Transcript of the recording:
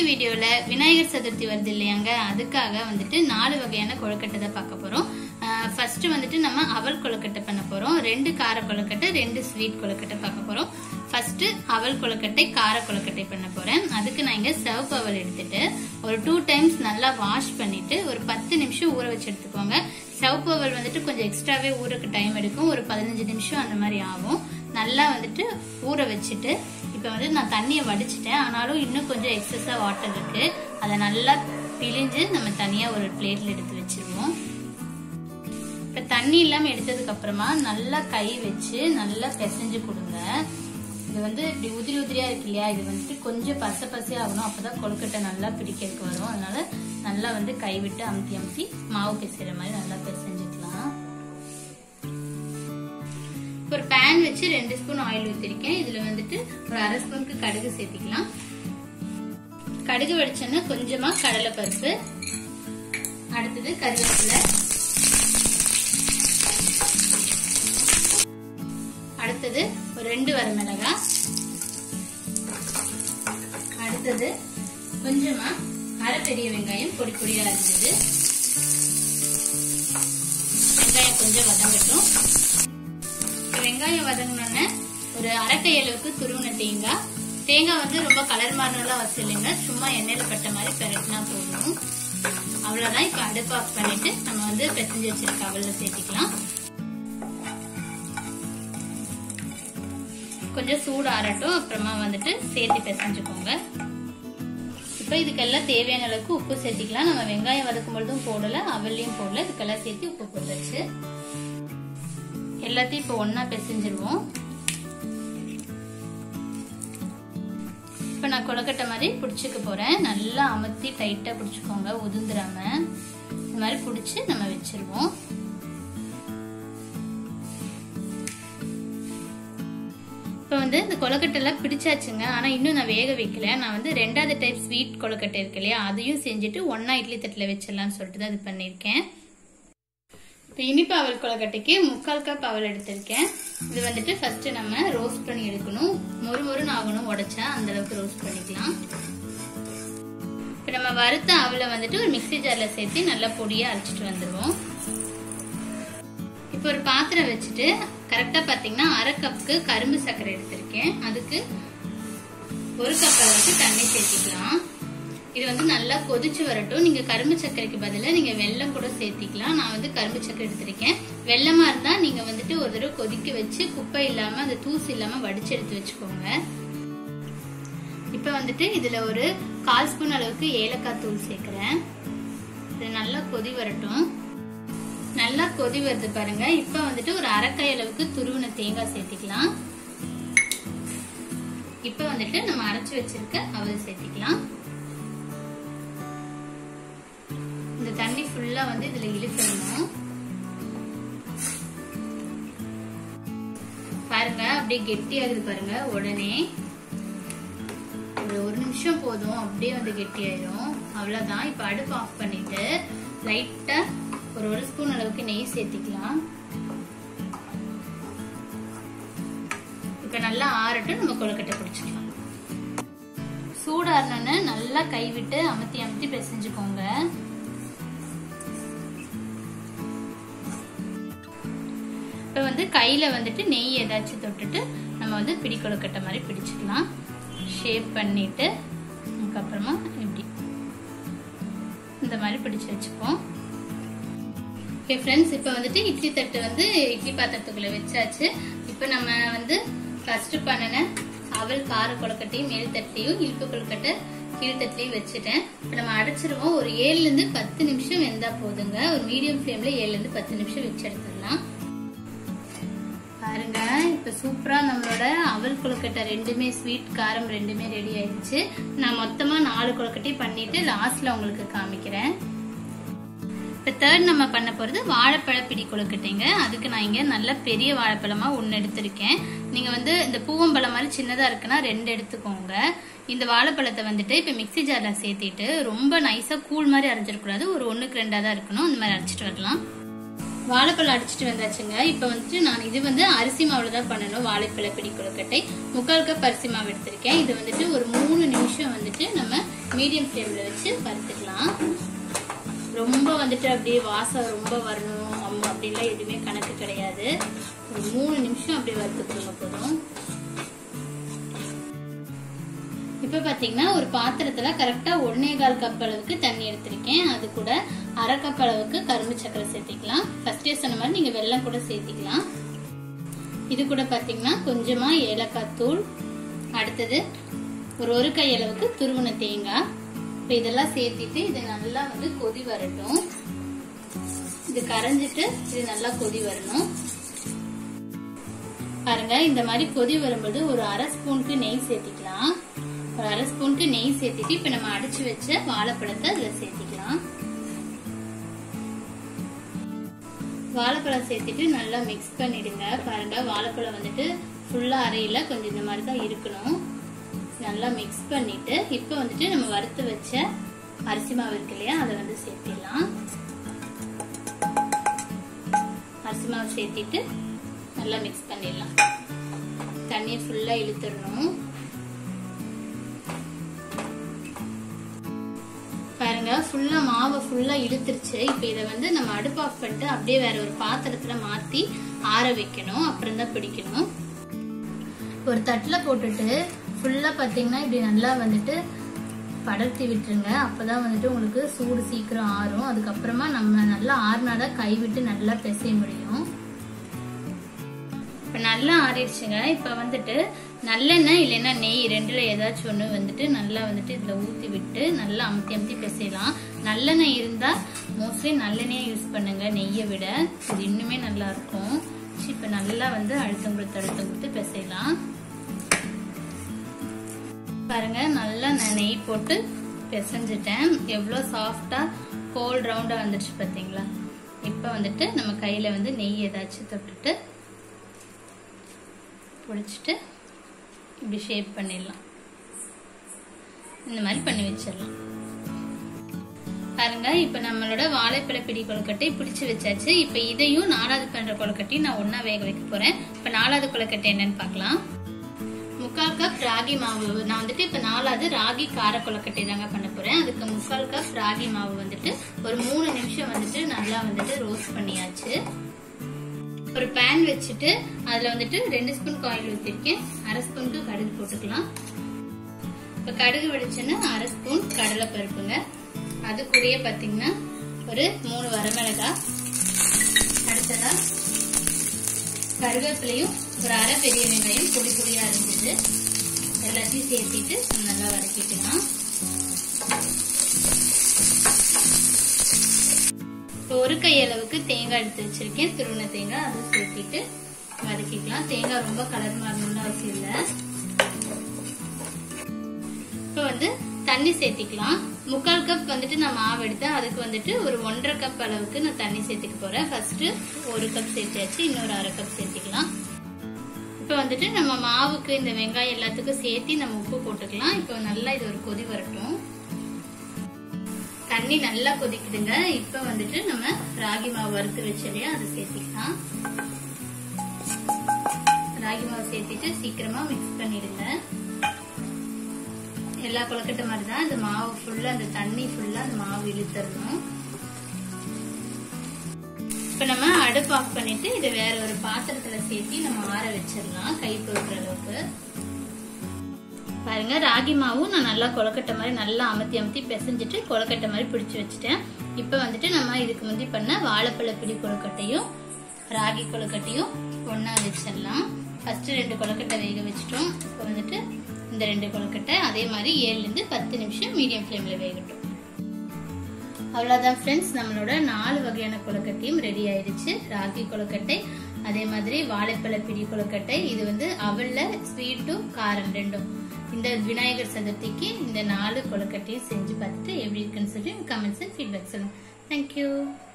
வீடியோல விநாயகர் சதுர்த்தி வருது இல்லையாங்க அதுக்காக வந்துட்டு நாலு வகையான கொழுக்கட்டை தான் பார்க்க போறோம் ஃபர்ஸ்ட் வந்துட்டு நம்ம அவல் கொழுக்கட்டை பண்ண போறோம் ரெண்டு கார கொழுக்கட்டை ரெண்டு ஸ்வீட் கொழுக்கட்டை பார்க்க போறோம் ஃபர்ஸ்ட் அவல் கொழுக்கட்டை கார கொழுக்கட்டை பண்ண போறேன் அதுக்கு நான் இங்க சிவப்பு அவல் எடுத்துட்டு ஒரு டூ டைம்ஸ் நல்லா வாஷ் பண்ணிட்டு ஒரு பத்து நிமிஷம் ஊற வச்சு எடுத்துக்கோங்க சிவப்பு அவல் வந்துட்டு கொஞ்சம் எக்ஸ்ட்ராவே ஊறக்கு டைம் எடுக்கும் ஒரு பதினஞ்சு நிமிஷம் அந்த மாதிரி ஆகும் நல்லா வந்துட்டு ஊற வச்சுட்டு இப்போ வந்து நான் தண்ணியை வடிச்சிட்டேன் ஆனாலும் இன்னும் கொஞ்சம் எக்ஸஸா வாட்டர் இருக்கு அதை நல்லா பிழிஞ்சு நம்ம தனியா ஒரு பிளேட்ல எடுத்து வச்சிருவோம் இப்ப தண்ணி இல்லாம எடுத்ததுக்கு அப்புறமா நல்லா கை வச்சு நல்லா பிசைஞ்சு கொடுங்க இது வந்து இப்படி உதிரி உதிரியா இருக்கு இல்லையா இது வந்துட்டு கொஞ்சம் பச பசையா ஆகணும் அப்பதான் கொழுக்கட்டை நல்லா பிடிக்கிறதுக்கு வரும் அதனால நல்லா வந்து கை விட்டு அமுத்தி அமுத்தி மாவு பிசைற மாதிரி நல்லா பிசைஞ்சுக்கலாம் ஒரு பேன் வச்சு ரெண்டு ஸ்பூன் ஆயில் ஊத்திருக்கேன் இதுல வந்துட்டு ஒரு அரை ஸ்பூனுக்கு கடுகு சேர்த்திக்கலாம் கடுகு வெடிச்சோன்னா கொஞ்சமா கடலை பருப்பு அடுத்தது கருவேப்பிலை அடுத்தது ஒரு ரெண்டு வரமிளகா அடுத்தது கொஞ்சமா அரை பெரிய வெங்காயம் பொடி பொடியா இருந்தது வெங்காயம் கொஞ்சம் வதங்கட்டும் வெங்காயம் வதங்கினோன்னு ஒரு அரைக்கை அளவுக்கு துருவின தேங்காய் தேங்காய் வந்து ரொம்ப கலர் மாறினலாம் அவசியம் இல்லைங்க சும்மா எண்ணெயில பட்ட மாதிரி பெரட்டினா போதும் அவ்வளவுதான் இப்ப அடுப்பு ஆஃப் பண்ணிட்டு நம்ம வந்து பிசைஞ்சு வச்சிருக்க அவல்ல சேர்த்திக்கலாம் கொஞ்சம் சூடு ஆறட்டும் அப்புறமா வந்துட்டு சேர்த்து பிசைஞ்சுக்கோங்க இப்போ இதுக்கெல்லாம் தேவையான அளவுக்கு உப்பு சேர்த்திக்கலாம் நம்ம வெங்காயம் வதக்கும் பொழுதும் போடல அவல்லையும் போடல இதுக்கெல்லாம் சேர்த்து உப்பு போட்டாச்சு எல்லாத்தையும் இப்போ ஒன்னா பிசைஞ்சிருவோம் இப்போ நான் கொலக்கட்டை மாதிரி பிடிச்சிக்க போறேன் நல்லா அமர்த்தி டைட்டா பிடிச்சிக்கோங்க உதுந்துராம இந்த மாதிரி பிடிச்சி நம்ம வச்சிருவோம் இப்போ வந்து இந்த கொலக்கட்டை எல்லாம் பிடிச்சாச்சுங்க ஆனா இன்னும் நான் வேக வைக்கல நான் வந்து ரெண்டாவது டைப் ஸ்வீட் கொலக்கட்டை இருக்கு இல்லையா அதையும் செஞ்சுட்டு ஒன்னா இட்லி தட்டுல வச்சிடலாம்னு சொல்லிட்டு தான் இது பண்ணிருக்கேன் இப்போ இனிப்பு அவல் கொலக்கட்டைக்கு முக்கால் கப் அவல் எடுத்திருக்கேன் இது வந்துட்டு ஃபர்ஸ்ட் நம்ம ரோஸ்ட் பண்ணி எடுக்கணும் மொறு மொறுன்னு ஆகணும் உடைச்சா அந்த அளவுக்கு ரோஸ்ட் பண்ணிக்கலாம் இப்போ நம்ம வறுத்த அவலை வந்துட்டு ஒரு மிக்சி ஜார்ல சேர்த்து நல்லா பொடியா அரைச்சிட்டு வந்துடுவோம் இப்போ ஒரு பாத்திரம் வச்சுட்டு கரெக்டா பாத்தீங்கன்னா அரை கப்புக்கு கரும்பு சர்க்கரை எடுத்திருக்கேன் அதுக்கு ஒரு கப் அளவுக்கு தண்ணி சேர்த்திக்கலாம் இது வந்து நல்லா கொதிச்சு வரட்டும் நீங்க கரும்பு சர்க்கரைக்கு பதிலா நீங்க வெல்லம் கூட சேர்த்திக்கலாம் நான் வந்து கரும்பு சர்க்கரை எடுத்திருக்கேன் வெள்ளமா இருந்தா நீங்க வந்துட்டு ஒரு தடவை கொதிக்க வச்சு குப்பை இல்லாம அந்த தூசு இல்லாம வடிச்சு எடுத்து வச்சுக்கோங்க இப்ப வந்துட்டு இதுல ஒரு கால் ஸ்பூன் அளவுக்கு ஏலக்காய் தூள் சேர்க்கிறேன் இது நல்லா கொதி வரட்டும் நல்லா கொதி வருது பாருங்க இப்ப வந்துட்டு ஒரு அரைக்காய் அளவுக்கு துருவின தேங்காய் சேர்த்திக்கலாம் இப்ப வந்துட்டு நம்ம அரைச்சு வச்சிருக்க அவல் சேர்த்திக்கலாம் இந்த தண்ணி ஃபுல்லா வந்து இதுல இழுக்கணும் பாருங்க அப்படியே கெட்டியாகுது பாருங்க உடனே ஒரு ஒரு நிமிஷம் போதும் அப்படியே வந்து கெட்டியாயிரும் அவ்வளவுதான் இப்ப அடுப்பு ஆஃப் பண்ணிட்டு லைட்டா ஒரு ஒரு ஸ்பூன் அளவுக்கு நெய் சேர்த்திக்கலாம் இப்ப நல்லா ஆறட்டும் நம்ம கொழுக்கட்டை பிடிச்சிக்கலாம் சூடாறினோன்னு நல்லா கைவிட்டு அமர்த்தி அமர்த்தி பிசைஞ்சுக்கோங்க இப்ப வந்து கையில வந்துட்டு நெய் ஏதாச்சும் தொட்டுட்டு நம்ம வந்து பிடி கொழுக்கட்டை மாதிரி பிடிச்சிக்கலாம் ஷேப் பண்ணிட்டு அதுக்கப்புறமா இப்படி இந்த மாதிரி பிடிச்சு வச்சுப்போம் ஓகே ஃப்ரெண்ட்ஸ் இப்போ வந்துட்டு இட்லி தட்டு வந்து இட்லி பாத்திரத்துக்குள்ள வச்சாச்சு இப்போ நம்ம வந்து ஃபர்ஸ்ட் பண்ணின அவல் கார கொழுக்கட்டையும் மேல் தட்டையும் இனிப்பு கொழுக்கட்டை கீழ்த்தட்டுலையும் வச்சுட்டேன் இப்போ நம்ம அடைச்சிருவோம் ஒரு ஏழுல இருந்து பத்து நிமிஷம் வெந்தா போதுங்க ஒரு மீடியம் ஃப்ளேம்ல ஏழுல இருந்து பத்து நிமிஷம் வச்சு எடுத்துடலாம் பாருங்க இப்ப சூப்பரா நம்மளோட அவல் கொழுக்கட்டை ரெண்டுமே ஸ்வீட் காரம் ரெண்டுமே ரெடி ஆயிடுச்சு நான் மொத்தமா நாலு கொழுக்கட்டையும் பண்ணிட்டு லாஸ்ட்ல உங்களுக்கு காமிக்கிறேன் இப்ப தேர்ட் நம்ம பண்ண போறது வாழைப்பழ பிடி கொழுக்கட்டைங்க அதுக்கு நான் இங்க நல்ல பெரிய வாழைப்பழமா ஒன்னு எடுத்திருக்கேன் நீங்க வந்து இந்த பூவம்பழம் மாதிரி சின்னதா இருக்குன்னா ரெண்டு எடுத்துக்கோங்க இந்த வாழைப்பழத்தை வந்துட்டு இப்ப மிக்சி ஜார்ல சேர்த்திட்டு ரொம்ப நைஸா கூழ் மாதிரி அரைஞ்சிடக்கூடாது ஒரு ஒண்ணுக்கு ரெண்டா தான் இருக்கணும் அந்த மாதிரி அரைச்சிட்டு வரலாம் வாழைப்பழம் அடிச்சிட்டு வந்தாச்சுங்க இப்போ வந்துட்டு நான் இது வந்து அரிசி மாவுல தான் பண்ணணும் வாழைப்பழ பிடி கொழுக்கட்டை முக்கால் கப் அரிசி மாவு எடுத்திருக்கேன் இது வந்துட்டு ஒரு மூணு நிமிஷம் வந்துட்டு நம்ம மீடியம் ஃப்ளேம்ல வச்சு வறுத்துக்கலாம் ரொம்ப வந்துட்டு அப்படியே வாசம் ரொம்ப வரணும் அம்மா அப்படிலாம் எதுவுமே கணக்கு கிடையாது ஒரு மூணு நிமிஷம் அப்படியே வறுத்துக்கோங்க போதும் இப்ப பாத்தீங்கன்னா ஒரு பாத்திரத்துல கரெக்டா ஒன்னே கால் கப் அளவுக்கு தண்ணி எடுத்திருக்கேன் அது கூட அரை கப் அளவுக்கு கரும்பு சக்கரை சேர்த்திக்கலாம் ஃபர்ஸ்டே சொன்ன மாதிரி நீங்க வெல்லம் கூட சேர்த்திக்கலாம் இது கூட பாத்தீங்கன்னா கொஞ்சமா ஏலக்காய் தூள் அடுத்தது ஒரு ஒரு கை அளவுக்கு துருவன தேங்காய் இப்ப இதெல்லாம் சேர்த்திட்டு இது நல்லா வந்து கொதி வரட்டும் இது கரைஞ்சிட்டு இது நல்லா கொதி வரணும் பாருங்க இந்த மாதிரி கொதி வரும்போது ஒரு அரை ஸ்பூனுக்கு நெய் சேர்த்திக்கலாம் ஒரு அரை ஸ்பூனுக்கு நெய் சேர்த்துட்டு இப்ப நம்ம அடிச்சு வச்ச வாழைப்பழத்தை அதுல சேர்த்திக்கலாம் வாழைப்பழம் சேர்த்துட்டு நல்லா மிக்ஸ் பண்ணிடுங்க பாருங்க வாழைப்பழம் வந்துட்டு ஃபுல்லா அரையில கொஞ்சம் இந்த மாதிரி தான் இருக்கணும் நல்லா மிக்ஸ் பண்ணிட்டு இப்போ வந்துட்டு நம்ம வறுத்து வச்ச அரிசி மாவு இருக்கு இல்லையா அதை வந்து சேர்த்திடலாம் அரிசி மாவு சேர்த்திட்டு நல்லா மிக்ஸ் பண்ணிடலாம் தண்ணியை ஃபுல்லா இழுத்துடணும் பாருங்க ஃபுல்லா மாவை ஃபுல்லா இழுத்துருச்சு இப்போ இதை வந்து நம்ம அடுப்பு ஆஃப் பண்ணிட்டு அப்படியே வேற ஒரு பாத்திரத்துல மாத்தி ஆற வைக்கணும் அப்புறம் தான் பிடிக்கணும் ஒரு தட்டுல போட்டுட்டு ஃபுல்லா பாத்தீங்கன்னா இப்படி நல்லா வந்துட்டு படர்த்தி விட்டுருங்க அப்பதான் வந்துட்டு உங்களுக்கு சூடு சீக்கிரம் ஆறும் அதுக்கப்புறமா நம்ம நல்லா ஆறுனாதான் கை விட்டு நல்லா பிசைய முடியும் இப்ப நல்லா ஆறிடுச்சுங்க இப்ப வந்துட்டு நல்லெண்ணெய் இல்லைன்னா நெய் ரெண்டுல ஏதாச்சும் ஒண்ணு வந்துட்டு நல்லா வந்துட்டு இதுல ஊத்தி விட்டு நல்லா அமுத்தி அமுத்தி பிசையலாம் நல்லெண்ணெய் இருந்தா மோஸ்ட்லி நல்லெண்ணெயே யூஸ் பண்ணுங்க நெய்யை விட இது இன்னுமே நல்லா இருக்கும் இப்ப நல்லா வந்து அழுத்தம் கொடுத்து அழுத்தம் கொடுத்து பிசையலாம் பாருங்க நல்லா நான் நெய் போட்டு பிசைஞ்சிட்டேன் எவ்வளோ சாஃப்டா கோல் ரவுண்டா வந்துருச்சு பாத்தீங்களா இப்போ வந்துட்டு நம்ம கையில வந்து நெய் ஏதாச்சும் தொட்டுட்டு பிடிச்சிட்டு இப்படி ஷேப் பண்ணிடலாம் இந்த மாதிரி பண்ணி வச்சிடலாம் பாருங்க இப்ப நம்மளோட வாழைப்பழ பிடி கொழுக்கட்டை பிடிச்சு வச்சாச்சு இப்ப இதையும் நாலாவது பண்ற கொழுக்கட்டையும் நான் ஒன்னா வேக வைக்க போறேன் இப்ப நாலாவது கொழுக்கட்டை என்னன்னு பார்க்கலாம் முக்கால் கப் ராகி மாவு நான் வந்துட்டு இப்ப நாலாவது ராகி கார கொழுக்கட்டை தாங்க பண்ண போறேன் அதுக்கு முக்கால் கப் ராகி மாவு வந்துட்டு ஒரு மூணு நிமிஷம் வந்துட்டு நல்லா வந்துட்டு ரோஸ்ட் பண்ணியாச்சு ஒரு பேன் வச்சுட்டு அதுல வந்துட்டு ரெண்டு ஸ்பூன் ஆயில் ஊத்திருக்கேன் அரை ஸ்பூனுக்கு கடுகு போட்டுக்கலாம் இப்ப கடுகு வெடிச்சுன்னா அரை ஸ்பூன் கடலை பருப்புங்க அது கூடயே பாத்தீங்கன்னா ஒரு மூணு வரமிளகாய் அடுத்ததா கருவேப்பிலையும் ஒரு அரை பெரிய வெங்காயம் பொடி பொடியா இருந்தது எல்லாத்தையும் சேர்த்திட்டு நல்லா வதக்கிக்கலாம் இப்போ ஒரு கை அளவுக்கு தேங்காய் எடுத்து வச்சிருக்கேன் துருவன தேங்காய் அதை சேர்த்திட்டு வதக்கிக்கலாம் தேங்காய் ரொம்ப கலர் மாறணும்னு அவசியம் இல்லை இப்போ வந்து தண்ணி சேர்த்திக்கலாம் முக்கால் கப் வந்துட்டு நான் மாவு எடுத்தேன் அதுக்கு வந்துட்டு ஒரு ஒன்றரை கப் அளவுக்கு நான் தண்ணி சேர்த்துக்க போறேன் ஃபர்ஸ்ட் ஒரு கப் சேர்த்தாச்சு இன்னொரு அரை கப் சேர்த்துக்கலாம் இப்போ வந்துட்டு நம்ம மாவுக்கு இந்த வெங்காயம் எல்லாத்துக்கும் சேர்த்து நம்ம உப்பு போட்டுக்கலாம் இப்போ நல்லா இது ஒரு கொதி வரட்டும் தண்ணி நல்லா கொதிக்குதுங்க இப்ப வந்துட்டு நம்ம ராகி மாவு வறுத்து வச்சு இல்லையா அதை சேர்த்திக்கலாம் ராகி மாவு சேர்த்திட்டு சீக்கிரமா மிக்ஸ் பண்ணிடுங்க எல்லா கொழுக்கட்டை மாதிரி தான் இந்த மாவு ஃபுல்லா அந்த தண்ணி ஃபுல்லா அந்த மாவு இழுத்துடணும் இப்ப நம்ம அடுப்பு ஆஃப் பண்ணிட்டு இதை வேற ஒரு பாத்திரத்துல சேர்த்து நம்ம ஆற வச்சிடலாம் கை பொறுக்கிற அளவுக்கு பாருங்க ராகி மாவும் நான் நல்லா கொலக்கட்டை மாதிரி நல்லா அமர்த்தி அமர்த்தி பிசைஞ்சிட்டு கொலக்கட்டை மாதிரி பிடிச்சு வச்சுட்டேன் இப்ப வந்துட்டு நம்ம இதுக்கு முந்தி பண்ண வாழைப்பழ பிடி கொழுக்கட்டையும் ராகி கொழுக்கட்டையும் ஒன்னா வச்சிடலாம் ஃபர்ஸ்ட் ரெண்டு கொழுக்கட்டை வேக வச்சுட்டோம் இப்போ வந்துட்டு இந்த ரெண்டு கொழுக்கட்டை அதே மாதிரி ஏழுல இருந்து பத்து நிமிஷம் மீடியம் ஃப்ளேம்ல வேகட்டும் அவ்வளவுதான் ஃப்ரெண்ட்ஸ் நம்மளோட நாலு வகையான கொழுக்கட்டையும் ரெடி ஆயிடுச்சு ராகி கொழுக்கட்டை அதே மாதிரி வாழைப்பழ பிடி கொழுக்கட்டை இது வந்து அவல்ல ஸ்வீட்டும் காரம் ரெண்டும் இந்த விநாயகர் சதுர்த்திக்கு இந்த நாலு கொழுக்கட்டையும் செஞ்சு பார்த்துட்டு எப்படி இருக்குன்னு சொல்லி கமெண்ட்ஸ் ஃபீட்பேக் சொல்லுங்க தேங்க்யூ